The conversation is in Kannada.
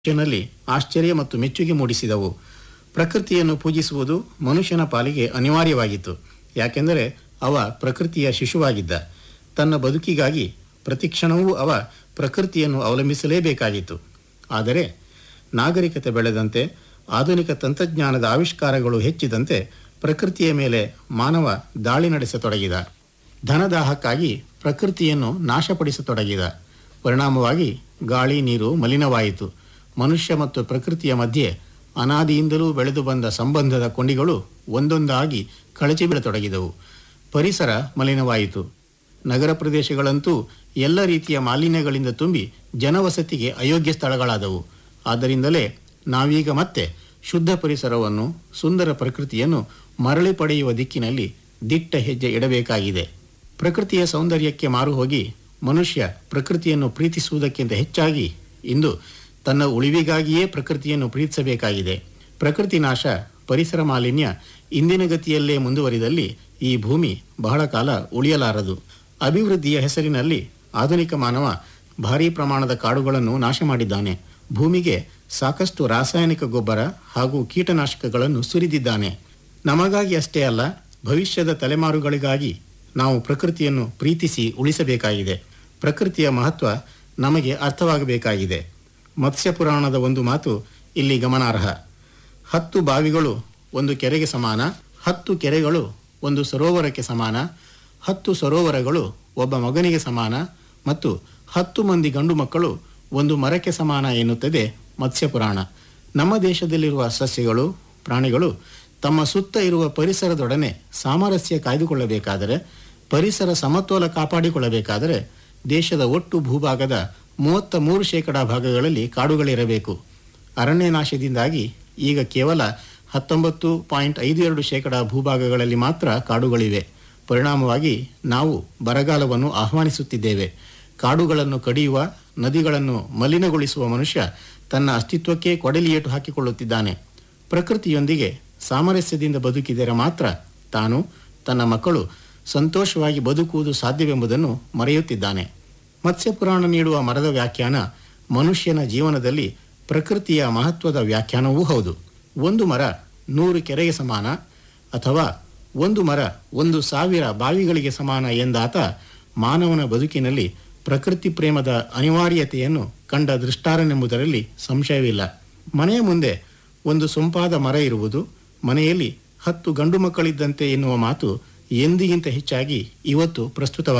ಮನುಷ್ಯನಲ್ಲಿ ಆಶ್ಚರ್ಯ ಮತ್ತು ಮೆಚ್ಚುಗೆ ಮೂಡಿಸಿದವು ಪ್ರಕೃತಿಯನ್ನು ಪೂಜಿಸುವುದು ಮನುಷ್ಯನ ಪಾಲಿಗೆ ಅನಿವಾರ್ಯವಾಗಿತ್ತು ಯಾಕೆಂದರೆ ಅವ ಪ್ರಕೃತಿಯ ಶಿಶುವಾಗಿದ್ದ ತನ್ನ ಬದುಕಿಗಾಗಿ ಪ್ರತಿಕ್ಷಣವೂ ಅವ ಪ್ರಕೃತಿಯನ್ನು ಅವಲಂಬಿಸಲೇಬೇಕಾಗಿತ್ತು ಆದರೆ ನಾಗರಿಕತೆ ಬೆಳೆದಂತೆ ಆಧುನಿಕ ತಂತ್ರಜ್ಞಾನದ ಆವಿಷ್ಕಾರಗಳು ಹೆಚ್ಚಿದಂತೆ ಪ್ರಕೃತಿಯ ಮೇಲೆ ಮಾನವ ದಾಳಿ ನಡೆಸತೊಡಗಿದ ಧನದಾಹಕ್ಕಾಗಿ ಪ್ರಕೃತಿಯನ್ನು ನಾಶಪಡಿಸತೊಡಗಿದ ಪರಿಣಾಮವಾಗಿ ಗಾಳಿ ನೀರು ಮಲಿನವಾಯಿತು ಮನುಷ್ಯ ಮತ್ತು ಪ್ರಕೃತಿಯ ಮಧ್ಯೆ ಅನಾದಿಯಿಂದಲೂ ಬೆಳೆದು ಬಂದ ಸಂಬಂಧದ ಕೊಂಡಿಗಳು ಒಂದೊಂದಾಗಿ ಕಳಚಿ ಬೀಳತೊಡಗಿದವು ಪರಿಸರ ಮಲಿನವಾಯಿತು ನಗರ ಪ್ರದೇಶಗಳಂತೂ ಎಲ್ಲ ರೀತಿಯ ಮಾಲಿನ್ಯಗಳಿಂದ ತುಂಬಿ ಜನವಸತಿಗೆ ಅಯೋಗ್ಯ ಸ್ಥಳಗಳಾದವು ಆದ್ದರಿಂದಲೇ ನಾವೀಗ ಮತ್ತೆ ಶುದ್ಧ ಪರಿಸರವನ್ನು ಸುಂದರ ಪ್ರಕೃತಿಯನ್ನು ಮರಳಿ ಪಡೆಯುವ ದಿಕ್ಕಿನಲ್ಲಿ ದಿಟ್ಟ ಹೆಜ್ಜೆ ಇಡಬೇಕಾಗಿದೆ ಪ್ರಕೃತಿಯ ಸೌಂದರ್ಯಕ್ಕೆ ಮಾರು ಹೋಗಿ ಮನುಷ್ಯ ಪ್ರಕೃತಿಯನ್ನು ಪ್ರೀತಿಸುವುದಕ್ಕಿಂತ ಹೆಚ್ಚಾಗಿ ಇಂದು ತನ್ನ ಉಳಿವಿಗಾಗಿಯೇ ಪ್ರಕೃತಿಯನ್ನು ಪ್ರೀತಿಸಬೇಕಾಗಿದೆ ಪ್ರಕೃತಿ ನಾಶ ಪರಿಸರ ಮಾಲಿನ್ಯ ಇಂದಿನ ಗತಿಯಲ್ಲೇ ಮುಂದುವರಿದಲ್ಲಿ ಈ ಭೂಮಿ ಬಹಳ ಕಾಲ ಉಳಿಯಲಾರದು ಅಭಿವೃದ್ಧಿಯ ಹೆಸರಿನಲ್ಲಿ ಆಧುನಿಕ ಮಾನವ ಭಾರೀ ಪ್ರಮಾಣದ ಕಾಡುಗಳನ್ನು ನಾಶ ಮಾಡಿದ್ದಾನೆ ಭೂಮಿಗೆ ಸಾಕಷ್ಟು ರಾಸಾಯನಿಕ ಗೊಬ್ಬರ ಹಾಗೂ ಕೀಟನಾಶಕಗಳನ್ನು ಸುರಿದಿದ್ದಾನೆ ನಮಗಾಗಿ ಅಷ್ಟೇ ಅಲ್ಲ ಭವಿಷ್ಯದ ತಲೆಮಾರುಗಳಿಗಾಗಿ ನಾವು ಪ್ರಕೃತಿಯನ್ನು ಪ್ರೀತಿಸಿ ಉಳಿಸಬೇಕಾಗಿದೆ ಪ್ರಕೃತಿಯ ಮಹತ್ವ ನಮಗೆ ಅರ್ಥವಾಗಬೇಕಾಗಿದೆ ಮತ್ಸ್ಯ ಪುರಾಣದ ಒಂದು ಮಾತು ಇಲ್ಲಿ ಗಮನಾರ್ಹ ಹತ್ತು ಬಾವಿಗಳು ಒಂದು ಕೆರೆಗೆ ಸಮಾನ ಹತ್ತು ಕೆರೆಗಳು ಒಂದು ಸರೋವರಕ್ಕೆ ಸಮಾನ ಹತ್ತು ಸರೋವರಗಳು ಒಬ್ಬ ಮಗನಿಗೆ ಸಮಾನ ಮತ್ತು ಹತ್ತು ಮಂದಿ ಗಂಡು ಮಕ್ಕಳು ಒಂದು ಮರಕ್ಕೆ ಸಮಾನ ಎನ್ನುತ್ತದೆ ಮತ್ಸ್ಯ ಪುರಾಣ ನಮ್ಮ ದೇಶದಲ್ಲಿರುವ ಸಸ್ಯಗಳು ಪ್ರಾಣಿಗಳು ತಮ್ಮ ಸುತ್ತ ಇರುವ ಪರಿಸರದೊಡನೆ ಸಾಮರಸ್ಯ ಕಾಯ್ದುಕೊಳ್ಳಬೇಕಾದರೆ ಪರಿಸರ ಸಮತೋಲ ಕಾಪಾಡಿಕೊಳ್ಳಬೇಕಾದರೆ ದೇಶದ ಒಟ್ಟು ಭೂಭಾಗದ ಮೂವತ್ತ ಮೂರು ಶೇಕಡ ಭಾಗಗಳಲ್ಲಿ ಕಾಡುಗಳಿರಬೇಕು ಅರಣ್ಯ ನಾಶದಿಂದಾಗಿ ಈಗ ಕೇವಲ ಹತ್ತೊಂಬತ್ತು ಪಾಯಿಂಟ್ ಐದು ಎರಡು ಶೇಕಡ ಭೂಭಾಗಗಳಲ್ಲಿ ಮಾತ್ರ ಕಾಡುಗಳಿವೆ ಪರಿಣಾಮವಾಗಿ ನಾವು ಬರಗಾಲವನ್ನು ಆಹ್ವಾನಿಸುತ್ತಿದ್ದೇವೆ ಕಾಡುಗಳನ್ನು ಕಡಿಯುವ ನದಿಗಳನ್ನು ಮಲಿನಗೊಳಿಸುವ ಮನುಷ್ಯ ತನ್ನ ಅಸ್ತಿತ್ವಕ್ಕೆ ಕೊಡಲಿಯೇಟು ಹಾಕಿಕೊಳ್ಳುತ್ತಿದ್ದಾನೆ ಪ್ರಕೃತಿಯೊಂದಿಗೆ ಸಾಮರಸ್ಯದಿಂದ ಬದುಕಿದರೆ ಮಾತ್ರ ತಾನು ತನ್ನ ಮಕ್ಕಳು ಸಂತೋಷವಾಗಿ ಬದುಕುವುದು ಸಾಧ್ಯವೆಂಬುದನ್ನು ಮರೆಯುತ್ತಿದ್ದಾನೆ ಮತ್ಸ್ಯಪುರಾಣ ನೀಡುವ ಮರದ ವ್ಯಾಖ್ಯಾನ ಮನುಷ್ಯನ ಜೀವನದಲ್ಲಿ ಪ್ರಕೃತಿಯ ಮಹತ್ವದ ವ್ಯಾಖ್ಯಾನವೂ ಹೌದು ಒಂದು ಮರ ನೂರು ಕೆರೆಗೆ ಸಮಾನ ಅಥವಾ ಒಂದು ಮರ ಒಂದು ಸಾವಿರ ಬಾವಿಗಳಿಗೆ ಸಮಾನ ಎಂದಾತ ಮಾನವನ ಬದುಕಿನಲ್ಲಿ ಪ್ರಕೃತಿ ಪ್ರೇಮದ ಅನಿವಾರ್ಯತೆಯನ್ನು ಕಂಡ ದೃಷ್ಟಾರನೆಂಬುದರಲ್ಲಿ ಸಂಶಯವಿಲ್ಲ ಮನೆಯ ಮುಂದೆ ಒಂದು ಸೊಂಪಾದ ಮರ ಇರುವುದು ಮನೆಯಲ್ಲಿ ಹತ್ತು ಗಂಡು ಮಕ್ಕಳಿದ್ದಂತೆ ಎನ್ನುವ ಮಾತು ಎಂದಿಗಿಂತ ಹೆಚ್ಚಾಗಿ ಇವತ್ತು ಪ್ರಸ್ತುತವಾಗಿದೆ